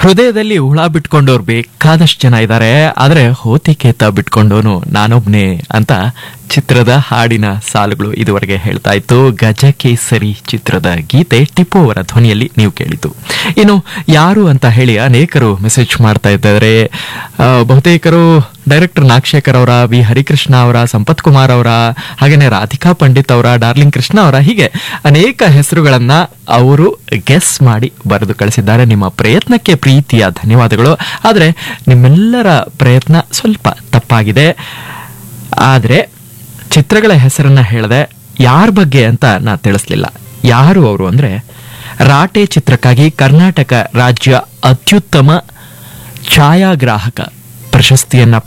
ಹೃದಯದಲ್ಲಿ ಹುಳ ಬಿಟ್ಕೊಂಡವ್ರು ಬೇಕಾದಷ್ಟು ಜನ ಇದ್ದಾರೆ ಆದ್ರೆ ಹೋತಿಕೇತ ಬಿಟ್ಕೊಂಡವನು ನಾನೊಬ್ನೇ ಅಂತ ಚಿತ್ರದ ಹಾಡಿನ ಸಾಲುಗಳು ಇದುವರೆಗೆ ಹೇಳ್ತಾ ಇತ್ತು ಗಜಕೇಸರಿ ಚಿತ್ರದ ಗೀತೆ ಟಿಪ್ಪು ಅವರ ಧ್ವನಿಯಲ್ಲಿ ನೀವು ಕೇಳಿತು ಇನ್ನು ಯಾರು ಅಂತ ಹೇಳಿ ಅನೇಕರು ಮೆಸೇಜ್ ಮಾಡ್ತಾ ಇದ್ದಾರೆ ಆ, ಬಹುತೇಕರು ಡೈರೆಕ್ಟರ್ ನಾಗಶೇಖರ್ ಅವರ ವಿ ಹರಿಕೃಷ್ಣ ಅವರ ಸಂಪತ್ ಕುಮಾರ್ ಅವರ ಹಾಗೇನೆ ರಾಧಿಕಾ ಪಂಡಿತ್ ಅವರ ಡಾರ್ಲಿಂಗ್ ಕೃಷ್ಣ ಅವರ ಹೀಗೆ ಅನೇಕ ಹೆಸರುಗಳನ್ನ ಅವರು ಗೆಸ್ ಮಾಡಿ ಬರೆದು ಕಳಿಸಿದ್ದಾರೆ ನಿಮ್ಮ ಪ್ರಯತ್ನಕ್ಕೆ ಪ್ರೀತಿಯ ಧನ್ಯವಾದಗಳು ಆದರೆ ನಿಮ್ಮೆಲ್ಲರ ಪ್ರಯತ್ನ ಸ್ವಲ್ಪ ತಪ್ಪಾಗಿದೆ ಆದರೆ ಚಿತ್ರಗಳ ಹೆಸರನ್ನ ಹೇಳದೆ ಯಾರ ಬಗ್ಗೆ ಅಂತ ನಾ ತಿಳಿಸ್ಲಿಲ್ಲ ಯಾರು ಅವರು ಅಂದ್ರೆ ರಾಟೆ ಚಿತ್ರಕ್ಕಾಗಿ ಕರ್ನಾಟಕ ರಾಜ್ಯ ಅತ್ಯುತ್ತಮ ಛಾಯಾಗ್ರಾಹಕ ಪ್ರಶಸ್ತಿಯನ್ನ